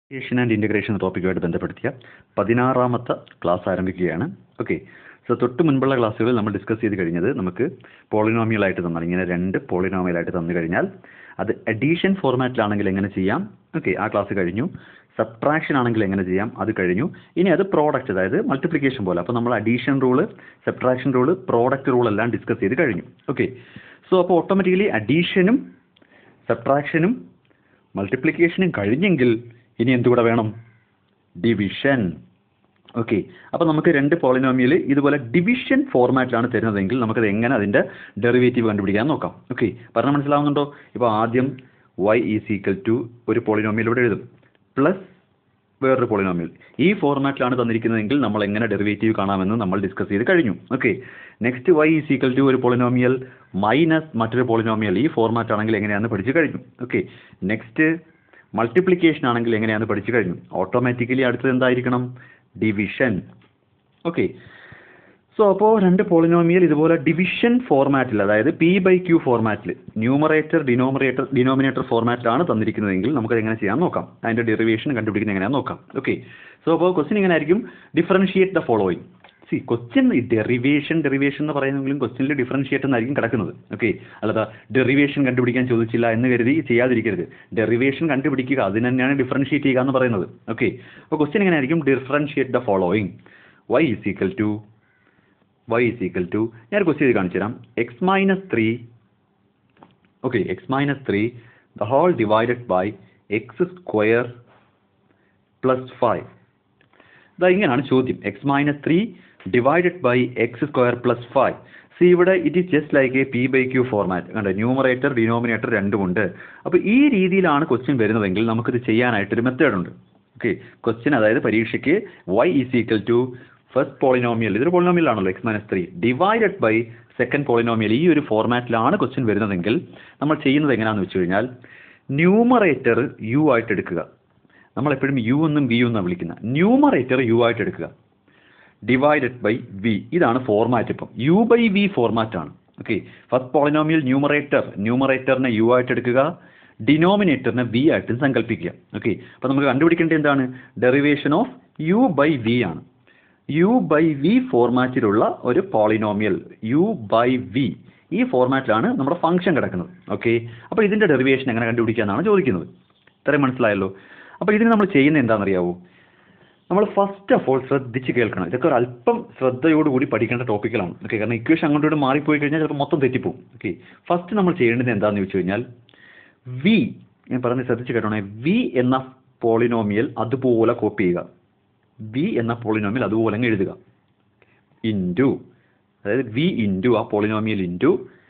Asian and integration ടോപ്പിക്കുമായിട്ട് ബന്ധപ്പെടുത്തിയ പതിനാറാമത്തെ ക്ലാസ് ആരംഭിക്കുകയാണ് ഓക്കെ സോ തൊട്ട് മുൻപുള്ള ക്ലാസ്സുകളിൽ നമ്മൾ ഡിസ്കസ് ചെയ്ത് കഴിഞ്ഞത് നമുക്ക് പോളിനോമിയലായിട്ട് തന്നാൽ ഇങ്ങനെ രണ്ട് പോളിനോമിയലായിട്ട് തന്നു കഴിഞ്ഞാൽ അത് അഡീഷൻ ഫോർമാറ്റിലാണെങ്കിൽ എങ്ങനെ ചെയ്യാം ഓക്കെ ആ ക്ലാസ് കഴിഞ്ഞു സബ്ട്രാക്ഷൻ ആണെങ്കിൽ എങ്ങനെ ചെയ്യാം അത് കഴിഞ്ഞു ഇനി അത് പ്രോഡക്റ്റ് അതായത് മൾട്ടിപ്ലിക്കേഷൻ പോലെ അപ്പോൾ നമ്മൾ addition rule subtraction rule product rule എല്ലാം ഡിസ്കസ് ചെയ്ത് കഴിഞ്ഞു ഓക്കെ സോ അപ്പോൾ ഓട്ടോമാറ്റിക്കലി അഡീഷനും സബ്ട്രാക്ഷനും മൾട്ടിപ്ലിക്കേഷനും കഴിഞ്ഞെങ്കിൽ ഇനി എന്തുകൂടെ വേണം ഡിവിഷൻ ഓക്കെ അപ്പോൾ നമുക്ക് രണ്ട് പോളിനോമിയൽ ഇതുപോലെ ഡിവിഷൻ ഫോർമാറ്റിലാണ് തരുന്നതെങ്കിൽ നമുക്കത് എങ്ങനെ അതിൻ്റെ ഡെറിവേറ്റീവ് കണ്ടുപിടിക്കാൻ നോക്കാം ഓക്കെ പറഞ്ഞാൽ മനസ്സിലാവുന്നുണ്ടോ ഇപ്പോൾ ആദ്യം വൈ ഈസ് ഈക്വൽ ടു ഒരു പോളിനോമിയൽ ഇവിടെ എഴുതും പ്ലസ് വേറൊരു പോളിനോമിയൽ ഈ ഫോർമാറ്റിലാണ് തന്നിരിക്കുന്നതെങ്കിൽ നമ്മൾ എങ്ങനെ ഡെറിവേറ്റീവ് കാണാമെന്ന് നമ്മൾ ഡിസ്കസ് ചെയ്ത് കഴിഞ്ഞു okay next y is equal to ഒരു പോളിനോമിയൽ മൈനസ് മറ്റൊരു പോളിനോമിയൽ ഈ ഫോർമാറ്റ് ആണെങ്കിൽ എങ്ങനെയാണെന്ന് പഠിച്ചു കഴിഞ്ഞു ഓക്കെ നെക്സ്റ്റ് മൾട്ടിപ്ലിക്കേഷൻ ആണെങ്കിൽ എങ്ങനെയാണെന്ന് പഠിച്ചു കഴിഞ്ഞു ഓട്ടോമാറ്റിക്കലി അടുത്തത് എന്തായിരിക്കണം ഡിവിഷൻ ഓക്കെ സോ അപ്പോൾ രണ്ട് പോളിനോമിയൽ ഇതുപോലെ ഡിവിഷൻ ഫോർമാറ്റിൽ അതായത് പി ബൈ ക്യൂ ഫോർമാറ്റിൽ ന്യൂമറേറ്റർ ഡിനോമിനേറ്റർ ഡിനോമിനേറ്റർ ഫോർമാറ്റിലാണ് തന്നിരിക്കുന്നതെങ്കിൽ നമുക്കത് എങ്ങനെ ചെയ്യാൻ നോക്കാം അതിൻ്റെ ഡെറിവേഷൻ കണ്ടുപിടിക്കുന്നത് എങ്ങനെയാണെന്ന് നോക്കാം ഓക്കെ സോ അപ്പോൾ ക്വസ്റ്റ്യൻ ഇങ്ങനെ ആയിരിക്കും differentiate the following see question derivation derivation എന്ന് പറയുന്നെങ്കിലും ക്വസ്റ്റ്യനിൽ ഡിഫറൻഷിയേറ്റ് എന്നായിരിക്കും കിടക്കുന്നത് ഓക്കെ അല്ലാതെ ഡെറിവേഷൻ കണ്ടുപിടിക്കാൻ ചോദിച്ചില്ല എന്ന് കരുതി ചെയ്യാതിരിക്കരുത് ഡെറിവേഷൻ കണ്ടുപിടിക്കുക അതിന് തന്നെയാണ് ഡിഫറൻഷിയേറ്റ് ചെയ്യുക എന്ന് പറയുന്നത് ഓക്കെ അപ്പോൾ ക്വസ്റ്റ്യൻ എങ്ങനെ ആയിരിക്കും differentiate the following y is equal to y is equal to ഞാൻ ക്വസ്റ്റ്യൻ ചെയ്ത് കാണിച്ചു തരാം x minus three okay x minus three the whole divided by x square plus five ഇതാ ഇങ്ങനെയാണ് ചോദ്യം x minus three divided by x square plus five see ഇവിടെ it is just like a p by q format കണ്ടോ numerator denominator രണ്ടുമുണ്ട് അപ്പോൾ ഈ രീതിയിലാണ് question വരുന്നതെങ്കിൽ നമുക്കിത് ചെയ്യാനായിട്ടൊരു മെത്തേഡ് ഉണ്ട് ഓക്കെ ക്വസ്റ്റ്യൻ അതായത് പരീക്ഷയ്ക്ക് y is equal to first polynomial ഇതൊരു പോളിനോമിയൽ ആണല്ലോ x minus three divided by second polynomial ഈ ഒരു ഫോർമാറ്റിലാണ് ക്വസ്റ്റ്യൻ വരുന്നതെങ്കിൽ നമ്മൾ ചെയ്യുന്നത് എങ്ങനെയാണെന്ന് വെച്ച് കഴിഞ്ഞാൽ ന്യൂമറേറ്റർ യു ആയിട്ട് എടുക്കുക നമ്മൾ എപ്പോഴും യു എന്നും വി എന്നാണ് വിളിക്കുന്നത് ന്യൂമറേറ്റർ യു ആയിട്ട് എടുക്കുക ഡിവൈഡഡ് ബൈ വി ഇതാണ് ഫോർമാറ്റ് ഇപ്പം യു ബൈ വി ഫോർമാറ്റ് ആണ് ഓക്കെ ഫസ്റ്റ് പോളിനോമിയൽ ന്യൂമറേറ്റർ ന്യൂമറേറ്ററിനെ യു ആയിട്ട് എടുക്കുക ഡിനോമിനേറ്ററിനെ വി ആയിട്ട് സങ്കല്പിക്കുക ഓക്കെ അപ്പോൾ നമുക്ക് കണ്ടുപിടിക്കേണ്ടത് എന്താണ് derivation of u by v ആണ് യു ബൈ വി ഫോർമാറ്റിലുള്ള ഒരു പോളിനോമിയൽ യു ബൈ വി ഈ ഫോർമാറ്റിലാണ് നമ്മുടെ ഫംഗ്ഷൻ കിടക്കുന്നത് ഓക്കെ അപ്പോൾ ഇതിൻ്റെ ഡെറിവേഷൻ എങ്ങനെ കണ്ടുപിടിക്കുക എന്നാണ് ചോദിക്കുന്നത് ഇത്രയും മനസ്സിലായല്ലോ അപ്പോൾ ഇതിന് നമ്മൾ ചെയ്യുന്നത് എന്താണെന്നറിയാവോ നമ്മൾ ഫസ്റ്റ് ഓഫ് ഓൾ ശ്രദ്ധിച്ച് കേൾക്കണം ഇതൊക്കെ ഒരു അല്പം ശ്രദ്ധയോടുകൂടി പഠിക്കേണ്ട ടോപ്പിക്കുകളാണ് ഓക്കെ കാരണം ഇക്വേഷൻ അങ്ങോട്ടും ഇങ്ങോട്ട് മാറിപ്പോയി കഴിഞ്ഞാൽ ചിലപ്പോൾ മൊത്തം തെറ്റിപ്പോവും ഓക്കെ ഫസ്റ്റ് നമ്മൾ ചെയ്യേണ്ടത് എന്താണെന്ന് ചോദിച്ചു കഴിഞ്ഞാൽ വി ഞാൻ പറഞ്ഞ് ശ്രദ്ധിച്ച് കേട്ടോണേ വി എന്ന പോളിനോമിയൽ അതുപോലെ കോപ്പി ചെയ്യുക വി എന്ന പോളിനോമിയൽ അതുപോലെ അങ്ങ് എഴുതുക ഇൻറ്റു അതായത് വി ഇൻറ്റു ആ polynomial into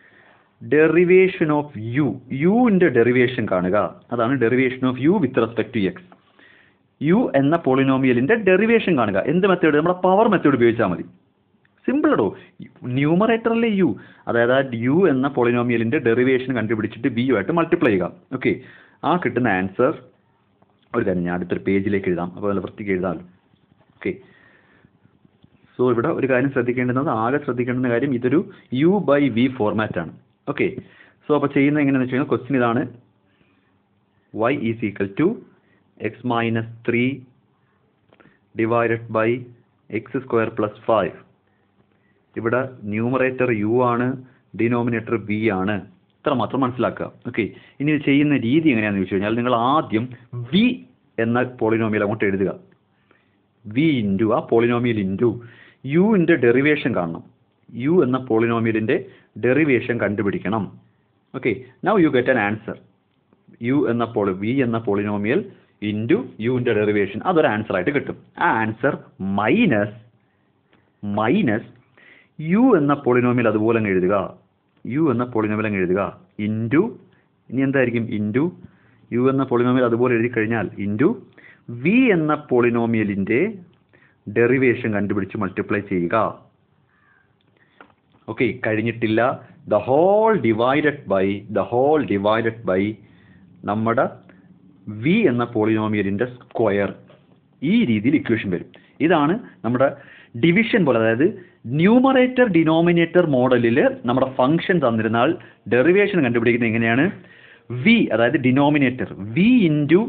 derivation of u യുവിൻ്റെ ഡെറിവേഷൻ കാണുക അതാണ് derivation of u with respect to x u എന്ന പോളിനോമിയലിൻ്റെ ഡെറിവേഷൻ കാണുക എന്ത് മെത്തേഡ് നമ്മുടെ പവർ മെത്തേഡ് ഉപയോഗിച്ചാൽ മതി സിമ്പിൾ ഇടോ ന്യൂമറേറ്ററിലെ യു അതായത് ആ യു എന്ന പോളിനോമിയലിൻ്റെ ഡെറിവേഷൻ കണ്ടുപിടിച്ചിട്ട് വി ആയിട്ട് മൾട്ടിപ്ലൈ ചെയ്യുക ഓക്കെ ആ കിട്ടുന്ന ആൻസർ ഒരു കാര്യം ഞാൻ അടുത്തൊരു പേജിലേക്ക് എഴുതാം അപ്പോൾ നല്ല വൃത്തിക്ക് എഴുതാമല്ലോ ഓക്കെ സോ ഇവിടെ ഒരു കാര്യം ശ്രദ്ധിക്കേണ്ടുന്നത് ആകെ ശ്രദ്ധിക്കേണ്ടുന്ന കാര്യം ഇതൊരു യു ബൈ വി ഫോർമാറ്റ് ആണ് ഓക്കെ സോ അപ്പോൾ ചെയ്യുന്നത് എങ്ങനെയാണെന്ന് വെച്ച് കഴിഞ്ഞാൽ ക്വസ്റ്റ്യൻ ഇതാണ് y is equal to x minus three divided by x square plus five ഇവിടെ ന്യൂമറേറ്റർ യു ആണ് ഡിനോമിനേറ്റർ വി ആണ് ഇത്ര മാത്രം മനസ്സിലാക്കുക ഓക്കെ ഇനി ഇത് ചെയ്യുന്ന രീതി എങ്ങനെയാണെന്ന് ചോദിച്ചു കഴിഞ്ഞാൽ നിങ്ങൾ ആദ്യം വി എന്ന പോളിനോമിയൽ അങ്ങോട്ട് എഴുതുക വി ഇൻറ്റു ആ പോളിനോമിയൽ ഇൻറ്റു യുവിൻ്റെ ഡെറിവേഷൻ കാണണം യു എന്ന പോളിനോമിയലിൻ്റെ ഡെറിവേഷൻ കണ്ടുപിടിക്കണം okay now you get an answer u എന്ന പോളി വി എന്ന പോളിനോമിയൽ ഇൻറ്റു യുവിൻ്റെ ഡെറിവേഷൻ അതൊരു ആൻസർ ആയിട്ട് കിട്ടും ആ ആൻസർ മൈനസ് മൈനസ് യു എന്ന പോളിനോമിയൽ അതുപോലെ അങ്ങ് എഴുതുക യു എന്ന പോളിനോമിയൽ അങ്ങ് എഴുതുക ഇൻറ്റു ഇനി എന്തായിരിക്കും ഇൻറ്റു യു എന്ന പോളിനോമിയൽ അതുപോലെ എഴുതി കഴിഞ്ഞാൽ ഇൻറ്റു വി എന്ന പോളിനോമിയലിൻ്റെ ഡെറിവേഷൻ കണ്ടുപിടിച്ച് മൾട്ടിപ്ലൈ ചെയ്യുക ഓക്കെ കഴിഞ്ഞിട്ടില്ല the whole divided by the whole divided by നമ്മുടെ വി എന്ന പോളിനോമിയലിൻ്റെ സ്ക്വയർ ഈ രീതിയിൽ ഇക്വേഷൻ വരും ഇതാണ് നമ്മുടെ ഡിവിഷൻ പോലെ അതായത് ന്യൂമറേറ്റർ ഡിനോമിനേറ്റർ മോഡലിൽ നമ്മുടെ ഫംഗ്ഷൻ തന്നിരുന്നാൽ ഡെറിവേഷൻ കണ്ടുപിടിക്കുന്നത് എങ്ങനെയാണ് വി അതായത് denominator v into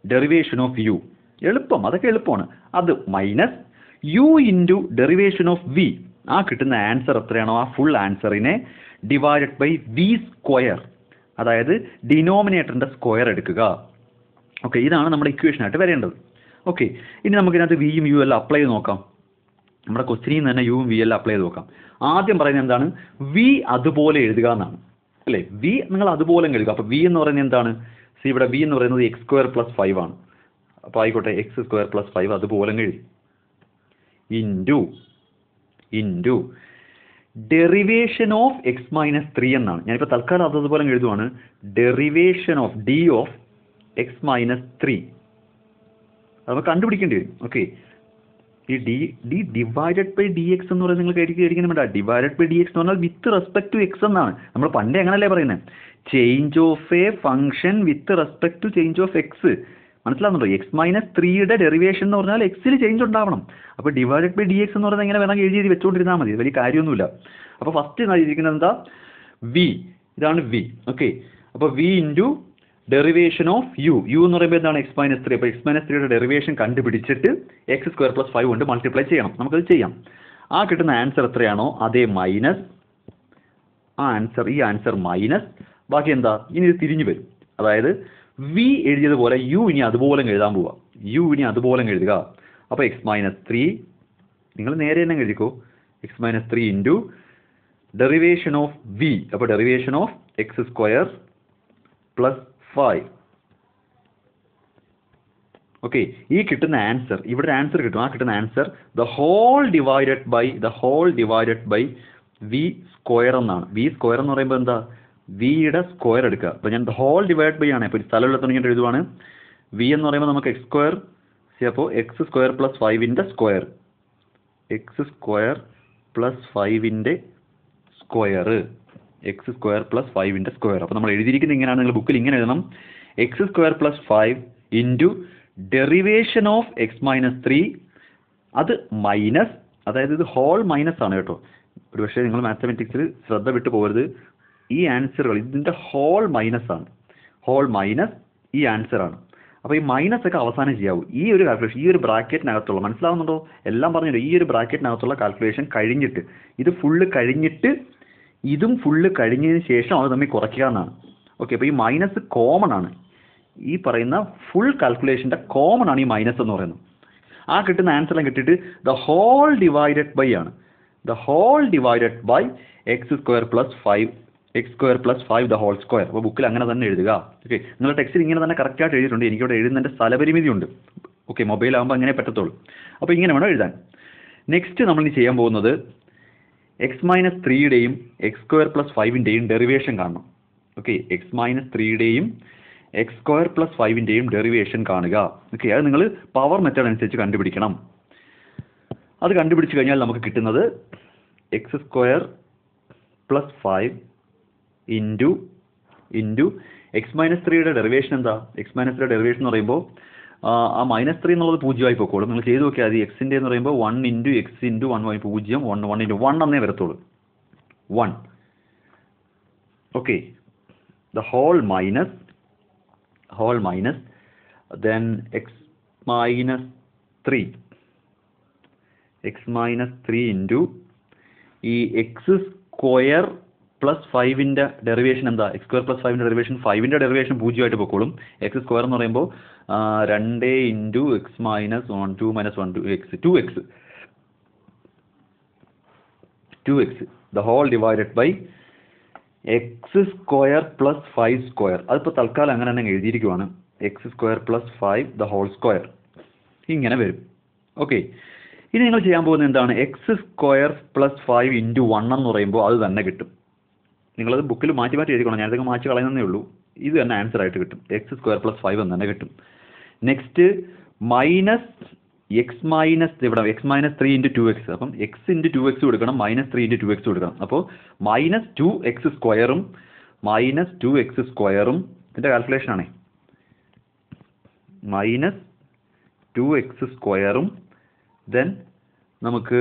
derivation of u എളുപ്പം അതൊക്കെ എളുപ്പമാണ് അത് minus u into derivation of v ആ കിട്ടുന്ന ആൻസർ എത്രയാണോ ആ ഫുൾ ആൻസറിനെ ഡിവൈഡഡ് ബൈ വി സ്ക്വയർ അതായത് ഡിനോമിനേറ്ററിൻ്റെ സ്ക്വയർ എടുക്കുക ഓക്കെ ഇതാണ് നമ്മുടെ ഇക്വേഷൻ ആയിട്ട് വരേണ്ടത് ഓക്കെ ഇനി നമുക്ക് ഇതിനകത്ത് വിയും യു എല്ലാം അപ്ലൈ ചെയ്ത് നോക്കാം നമ്മുടെ ക്വസ്റ്റിനിൽ നിന്ന് തന്നെ യുവും വി എല്ലാം അപ്ലൈ ചെയ്ത് നോക്കാം ആദ്യം പറയുന്നത് എന്താണ് വി അതുപോലെ എഴുതുക എന്നാണ് അല്ലേ വി നിങ്ങൾ അതുപോലെ അങ്ങ് എഴുതുക അപ്പോൾ വി എന്ന് പറയുന്നത് എന്താണ് സി ഇവിടെ വി എന്ന് പറയുന്നത് എക്സ് സ്ക്വയർ പ്ലസ് ഫൈവ് ആണ് അപ്പോൾ ആയിക്കോട്ടെ എക്സ് സ്ക്വയർ പ്ലസ് ഫൈവ് അതുപോലെ അങ്ങ് എഴുതി into into derivation of x minus three എന്നാണ് ഞാനിപ്പോൾ തൽക്കാലം അത് അതുപോലെ അങ്ങ് എഴുതുവാണ് derivation of d of x minus three അത് നമുക്ക് കണ്ടുപിടിക്കേണ്ടി വരും ഓക്കെ ഈ d d divided by d x എന്ന് പറയുന്നത് നിങ്ങൾക്ക് എനിക്ക് ഇരിക്കുന്ന വേണ്ട ഡിവൈഡഡ് ബൈ ഡി എക്സ് എന്ന് പറഞ്ഞാൽ വിത്ത് റെസ്പെക്ട് ടു എക്സ് എന്നാണ് നമ്മൾ പണ്ടേ അങ്ങനല്ലേ പറയുന്നത് change of a function with respect to change of x മനസ്സിലാവുന്നുണ്ടോ എക്സ് മൈനസ് ത്രീയുടെ ഡെറിവേഷൻ എന്ന് പറഞ്ഞാൽ എക്സിൽ ചേഞ്ച് ഉണ്ടാവണം അപ്പോൾ ഡിവൈഡഡ് ബൈ ഡി എക്സ് എന്ന് പറയുന്നത് എങ്ങനെ വേണമെങ്കിൽ എഴുതി എഴുതി വെച്ചുകൊണ്ടിരുന്നാൽ മതി വലിയ കാര്യമൊന്നുമില്ല അപ്പോൾ ഫസ്റ്റ് ഇരിക്കുന്നത് എന്താ വി ഇതാണ് വി ഓക്കെ അപ്പോൾ v into derivation of u u എന്ന് പറയുമ്പോൾ എന്താണ് എക്സ് മൈനസ് ത്രീ അപ്പോൾ എക്സ് മൈനസ് ത്രീയുടെ ഡെറിവേഷൻ കണ്ടുപിടിച്ചിട്ട് എക്സ് സ്ക്വയർ പ്ലസ് ഫൈവ് കൊണ്ട് മൾട്ടിപ്ലൈ ചെയ്യണം നമുക്കത് ചെയ്യാം ആ കിട്ടുന്ന ആൻസർ എത്രയാണോ അതേ മൈനസ് ആ ആൻസർ ഈ ആൻസർ മൈനസ് ബാക്കി എന്താ ഇനി ഇത് തിരിഞ്ഞു വരും അതായത് വി എഴുതിയതുപോലെ യു ഇനി അതുപോലെ അങ്ങ് എഴുതാൻ പോവുക യു ഇനി അതുപോലെ അങ്ങ് എഴുതുക അപ്പോൾ എക്സ് മൈനസ് ത്രീ നിങ്ങൾ നേരെ തന്നെ അങ്ങ് എഴുതിക്കോ x minus three into derivation of v അപ്പോൾ derivation of x square plus five okay ഈ കിട്ടുന്ന ആൻസർ ഇവിടെ ഒരു ആൻസർ കിട്ടും ആ കിട്ടുന്ന answer the whole divided by the whole divided by v square എന്നാണ് വി സ്ക്വയർ എന്ന് പറയുമ്പോൾ എന്താ വിയുടെ സ്ക്വയർ എടുക്കുക അപ്പോൾ ഞാൻ ദ ഹോൾ ഡിവൈഡ് ബൈ ആണ് ഇപ്പോൾ സ്ഥലമുള്ള ഞാൻ എഴുതുവാണ് വി എന്ന് പറയുമ്പോൾ നമുക്ക് എക്സ് സ്ക്വയർ സി അപ്പോൾ എക്സ് സ്ക്വയർ പ്ലസ് ഫൈവിൻ്റെ സ്ക്വയർ എക്സ് സ്ക്വയർ പ്ലസ് ഫൈവിൻ്റെ സ്ക്വയർ എക്സ് സ്ക്വയർ പ്ലസ് ഫൈവിൻ്റെ സ്ക്വയർ അപ്പോൾ നമ്മൾ എഴുതിയിരിക്കുന്നത് ഇങ്ങനെയാണ് നിങ്ങൾ ബുക്കിൽ ഇങ്ങനെ എഴുതണം x square plus five into derivation of x minus three അത് മൈനസ് അതായത് ഇത് ഹോൾ മൈനസ് ആണ് കേട്ടോ ഒരു പക്ഷേ നിങ്ങൾ മാത്തമെറ്റിക്സിൽ ശ്രദ്ധ വിട്ടു പോകരുത് ഈ ആൻസറുകൾ ഇതിൻ്റെ ഹോൾ മൈനസ് ആണ് ഹോൾ മൈനസ് ഈ ആൻസർ ആണ് അപ്പോൾ ഈ മൈനസ് ഒക്കെ അവസാനം ചെയ്യാവൂ ഈ ഒരു കാൽക്കുലേഷൻ ഈ ഒരു ബ്രാക്കറ്റിനകത്തുള്ള മനസ്സിലാവുന്നുണ്ടോ എല്ലാം പറഞ്ഞല്ലോ ഈ ഒരു ബ്രാക്കറ്റിനകത്തുള്ള കാൽക്കുലേഷൻ കഴിഞ്ഞിട്ട് ഇത് ഫുള്ള് കഴിഞ്ഞിട്ട് ഇതും ഫുള്ള് കഴിഞ്ഞതിന് ശേഷം അത് തമ്മിൽ കുറയ്ക്കുക എന്നാണ് ഓക്കെ അപ്പോൾ ഈ മൈനസ് കോമൺ ആണ് ഈ പറയുന്ന ഫുൾ കാൽക്കുലേഷൻ്റെ കോമൺ ആണ് ഈ മൈനസ് എന്ന് പറയുന്നത് ആ കിട്ടുന്ന ആൻസർ എല്ലാം കിട്ടിയിട്ട് ദ ഹോൾ ഡിവൈഡഡ് ബൈ ആണ് the whole divided by x square plus five x square plus five the whole square അപ്പോൾ ബുക്കിൽ അങ്ങനെ തന്നെ എഴുതുക ഓക്കെ നിങ്ങളുടെ ടെക്സ്റ്റിൽ ഇങ്ങനെ തന്നെ കറക്റ്റായിട്ട് എഴുതിയിട്ടുണ്ട് എനിക്കിവിടെ എഴുതുന്നതിൻ്റെ സ്ഥലപരിമിതി ഉണ്ട് ഓക്കെ മൊബൈൽ ആകുമ്പോൾ അങ്ങനെ പറ്റത്തുള്ളൂ അപ്പോൾ ഇങ്ങനെ വേണം എഴുതാൻ നെക്സ്റ്റ് നമ്മൾ ഇനി ചെയ്യാൻ പോകുന്നത് എക്സ് മൈനസ് ത്രീയുടെയും എക്സ് സ്ക്വയർ പ്ലസ് ഫൈവിൻ്റെയും ഡെറിവേഷൻ കാണണം ഓക്കെ എക്സ് മൈനസ് ത്രീയുടെയും എക്സ് സ്ക്വയർ പ്ലസ് ഫൈവിൻ്റെയും ഡെറിവേഷൻ കാണുക ഓക്കെ അത് നിങ്ങൾ പവർ മെത്തേഡ് അനുസരിച്ച് കണ്ടുപിടിക്കണം അത് കണ്ടുപിടിച്ച് കഴിഞ്ഞാൽ നമുക്ക് കിട്ടുന്നത് x square plus five into into x minus ത്രീയുടെ ഡെറിവേഷൻ എന്താ എക്സ് മൈനസ് ത്രീയുടെ ഡെറിവേഷൻ എന്ന് പറയുമ്പോൾ ആ മൈനസ് ത്രീ എന്നുള്ളത് പൂജ്യമായി പോയിക്കോളും നിങ്ങൾ ചെയ്ത് നോക്കിയാൽ മതി എക്സിൻ്റെ എന്ന് പറയുമ്പോൾ one into x into one why പൂജ്യം വൺ വൺ ഇൻറ്റു വൺ എന്നേ വരത്തുള്ളൂ one okay the whole minus whole minus then x minus three x minus three into ഈ എക്സ് സ്ക്വയർ പ്ലസ് ഫൈവിൻ്റെ ഡെറിവേഷൻ എന്താ എക്സ് സ്ക്വയർ പ്ലസ് ഫൈവിൻ്റെ derivation ഫൈവിൻ്റെ derivation പൂജ്യമായിട്ട് പൊക്കോളും എക്സ് സ്ക്വയർ എന്ന് പറയുമ്പോൾ രണ്ട് into x minus one two minus one two x two x two x the whole divided by x square plus five square അതിപ്പോൾ തൽക്കാലം അങ്ങനെ തന്നെ എഴുതിയിരിക്കുവാണ് x square plus five the whole square ഇങ്ങനെ വരും ഓക്കെ ഇനി നിങ്ങൾ ചെയ്യാൻ പോകുന്നത് എന്താണ് x square plus five into one എന്ന് പറയുമ്പോൾ അത് തന്നെ കിട്ടും നിങ്ങളത് ബുക്കിൽ മാറ്റി മാറ്റി എഴുതിക്കണം ഞാനിതൊക്കെ മാറ്റി കളയുന്നതേ ഉള്ളൂ ഇത് തന്നെ ആൻസർ ആയിട്ട് കിട്ടും എക്സ് സ്ക്വയർ പ്ലസ് ഫൈവ് എന്ന് തന്നെ കിട്ടും നെക്സ്റ്റ് മൈനസ് എക്സ് മൈനസ് ഇവിടെ x minus three into two x അപ്പം എക്സ് ഇൻറ്റു ടു എക്സ് കൊടുക്കണം minus three into two x കൊടുക്കണം അപ്പോൾ മൈനസ് ടു എക്സ് സ്ക്വയറും മൈനസ് ടു എക്സ് സ്ക്വയറും ഇതിൻ്റെ കാൽക്കുലേഷൻ ആണേ മൈനസ് ടു എക്സ് സ്ക്വയറും ദെൻ നമുക്ക്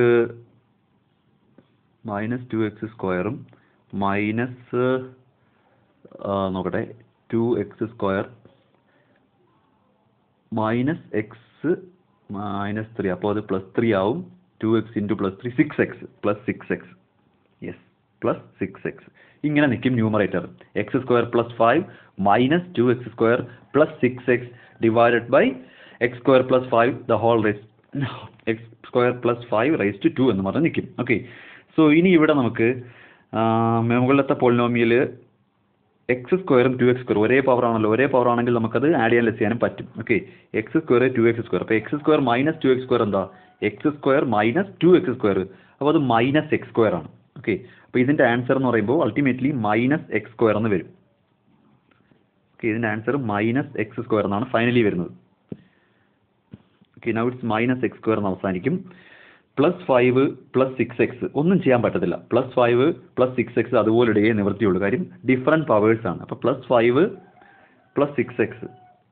മൈനസ് ടു എക്സ് സ്ക്വയറും മൈനസ് നോക്കട്ടെ two x square minus x minus three അപ്പോൾ അത് പ്ലസ് ത്രീ ആവും two x into plus three six x plus six x yes plus six x ഇങ്ങനെ നിൽക്കും numerator x square plus five minus two x square plus six x divided by x square plus five the whole raise x square plus five raise two two എന്ന് പറഞ്ഞ് നിൽക്കും okay so ഇനി ഇവിടെ നമുക്ക് ആ, മുകളിലത്തെ പോളിനോമിയൽ എക്സ് സ്ക്വയറും two x square ഒരേ പവർ ആണല്ലോ ഒരേ പവർ ആണെങ്കിൽ നമുക്കത് ആഡ് ചെയ്യാൻ ലെസ് ചെയ്യാനും പറ്റും okay x square two x square അപ്പോൾ x square minus two x square എന്താ x square minus two x square അപ്പോൾ അത് മൈനസ് എക്സ് സ്ക്വയർ ആണ് ഓക്കെ അപ്പോൾ ഇതിൻ്റെ ആൻസർ എന്ന് പറയുമ്പോൾ അൾട്ടിമേറ്റ്ലി മൈനസ് എക്സ് സ്ക്വയർ എന്ന് വരും ഓക്കെ ഇതിൻ്റെ ആൻസർ മൈനസ് എക്സ് സ്ക്വയർ എന്നാണ് ഫൈനലി വരുന്നത് okay now it's minus x square എന്ന് അവസാനിക്കും plus five plus six x ഒന്നും ചെയ്യാൻ പറ്റത്തില്ല plus five plus six x അതുപോലെ ഇടയേ നിവൃത്തിയുള്ളൂ കാര്യം ഡിഫറെൻറ്റ് പവേഴ്സ് ആണ് അപ്പോൾ plus five plus six x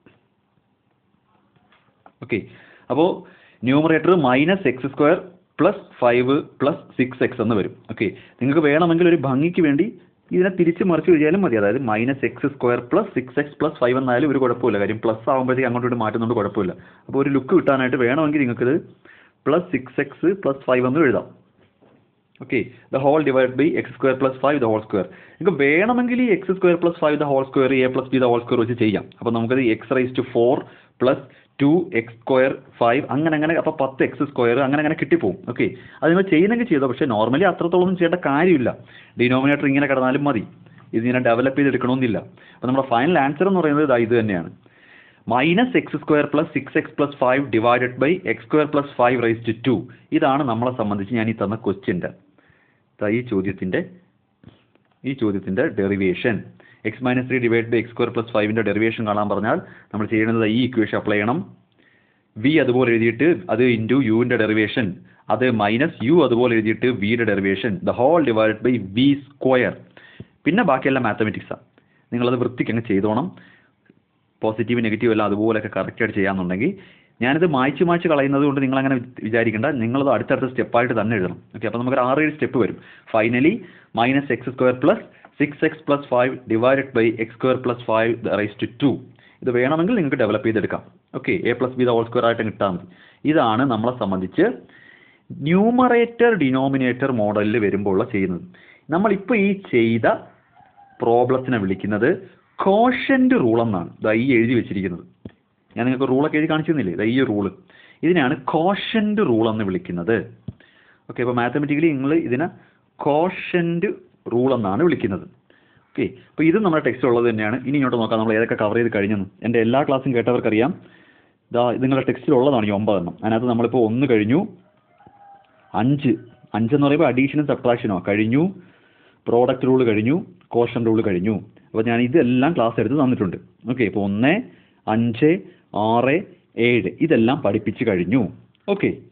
okay അപ്പോൾ numerator minus x square plus five plus six x എന്ന് വരും ഓക്കെ നിങ്ങൾക്ക് വേണമെങ്കിൽ ഒരു ഭംഗിക്ക് വേണ്ടി ഇതിനെ തിരിച്ച് മറിച്ച് എഴുതിയാലും മതി അതായത് minus x square plus six x plus five എന്നായാലും ഒരു കുഴപ്പമില്ല കാര്യം പ്ലസ് ആകുമ്പോഴത്തേക്ക് അങ്ങോട്ട് ഇങ്ങോട്ട് മാറ്റുന്നതുകൊണ്ട് കുഴപ്പമില്ല അപ്പോൾ ഒരു ലുക്ക് കിട്ടാനായിട്ട് വേണമെങ്കിൽ നിങ്ങൾക്കിത് plus six x plus five എന്ന് എഴുതാം okay the whole divide by x square plus five the whole square നിങ്ങൾക്ക് വേണമെങ്കിൽ ഈ x square plus five the whole square a plus b the whole square വെച്ച് ചെയ്യാം അപ്പോൾ നമുക്കത് x raise to four plus two x square five അങ്ങനെ അങ്ങനെ അപ്പോൾ പത്ത് എക്സ് സ്ക്വയർ അങ്ങനെ അങ്ങനെ കിട്ടിപ്പോവും ഓക്കെ അത് നിങ്ങൾ ചെയ്യുന്നെങ്കിൽ ചെയ്തോ പക്ഷേ നോർമലി അത്രത്തോളം ചെയ്യേണ്ട കാര്യമില്ല ഡിനോമിനേറ്റർ ഇങ്ങനെ കിടന്നാലും മതി ഇതിങ്ങനെ ഡെവലപ്പ് ചെയ്തെടുക്കണമെന്നില്ല അപ്പോൾ നമ്മുടെ ഫൈനൽ ആൻസർ എന്ന് പറയുന്നത് ഇതാ ഇത് തന്നെയാണ് minus x square plus six x plus five divided by x square plus five raise two two ഇതാണ് നമ്മളെ സംബന്ധിച്ച് ഞാൻ ഈ തന്ന ക്വസ്റ്റ്യൻ്റെ ഈ ചോദ്യത്തിൻ്റെ ഈ ചോദ്യത്തിൻ്റെ derivation x minus three divide by x square plus ഫൈവിൻ്റെ ഡെറിവേഷൻ കാണാൻ പറഞ്ഞാൽ നമ്മൾ ചെയ്യുന്നത് ഈ ഇക്വേഷൻ അപ്ലൈ ചെയ്യണം വി അതുപോലെ എഴുതിയിട്ട് അത് ഇൻറ്റു യുവിൻ്റെ ഡെറിവേഷൻ അത് മൈനസ് യു അതുപോലെ എഴുതിയിട്ട് വിയുടെ derivation the whole divide by v square പിന്നെ ബാക്കിയെല്ലാം മാത്തമെറ്റിക്സാണ് നിങ്ങളത് വൃത്തിക്ക് അങ്ങ് ചെയ്തോണം പോസിറ്റീവ് നെഗറ്റീവ് എല്ലാം അതുപോലെയൊക്കെ കറക്റ്റായിട്ട് ചെയ്യാമെന്നുണ്ടെങ്കിൽ ഞാനിത് മായ്ച്ച് മായ്ച്ച് കളയുന്നത് കൊണ്ട് നിങ്ങൾ അങ്ങനെ വിചാരിക്കേണ്ട നിങ്ങളത് അടുത്തടുത്ത സ്റ്റെപ്പായിട്ട് തന്നെ എഴുതണം ഓക്കെ അപ്പോൾ നമുക്കൊരു ആറ് ഏഴ് സ്റ്റെപ്പ് വരും finally minus x square plus six x plus five divided by x square plus five raise two two ഇത് വേണമെങ്കിൽ നിങ്ങൾക്ക് ഡെവലപ്പ് ചെയ്തെടുക്കാം okay a plus b the whole square ആയിട്ട് കിട്ടാൽ മതി ഇതാണ് നമ്മളെ സംബന്ധിച്ച് ന്യൂമറേറ്റർ ഡിനോമിനേറ്റർ മോഡലിൽ വരുമ്പോൾ ചെയ്യുന്നത് നമ്മളിപ്പോൾ ഈ ചെയ്ത പ്രോബ്ലത്തിനെ വിളിക്കുന്നത് കോഷൻ്റ് റൂൾ എന്നാണ് ദാ ഈ എഴുതി വെച്ചിരിക്കുന്നത് ഞാൻ നിങ്ങൾക്ക് റൂളൊക്കെ എഴുതി കാണിച്ചു തന്നില്ലേ ദാ ഈ റൂള് ഇതിനെയാണ് കോഷൻ്റ് റൂൾ എന്ന് വിളിക്കുന്നത് ഓക്കെ അപ്പോൾ മാത്തമെറ്റിക്കലി നിങ്ങൾ ഇതിനെ കോഷൻ്റ് റൂൾ എന്നാണ് വിളിക്കുന്നത് ഓക്കെ അപ്പോൾ ഇത് നമ്മുടെ ടെക്സ്റ്റ് ഉള്ളത് തന്നെയാണ് ഇനി ഇങ്ങോട്ട് നോക്കാം നമ്മൾ ഏതൊക്കെ കവർ ചെയ്ത് കഴിഞ്ഞെന്ന് എൻ്റെ എല്ലാ ക്ലാസ്സും കേട്ടവർക്കറിയാം ഇതാ ഇത് നിങ്ങളുടെ ടെക്സ്റ്റിൽ ഉള്ളതാണ് ഈ ഒമ്പതെണ്ണം അതിനകത്ത് നമ്മളിപ്പോൾ ഒന്ന് കഴിഞ്ഞു അഞ്ച് അഞ്ചെന്ന് പറയുമ്പോൾ അഡീഷനും സബ്ട്രാക്ഷനോ കഴിഞ്ഞു പ്രോഡക്റ്റ് റൂൾ കഴിഞ്ഞു കോഷൻ റൂൾ കഴിഞ്ഞു അപ്പോൾ ഞാൻ ഇതെല്ലാം ക്ലാസ് എടുത്ത് തന്നിട്ടുണ്ട് ഓക്കെ ഇപ്പോൾ ഒന്ന് അഞ്ച് ആറ് ഏഴ് ഇതെല്ലാം പഠിപ്പിച്ച് കഴിഞ്ഞു ഓക്കെ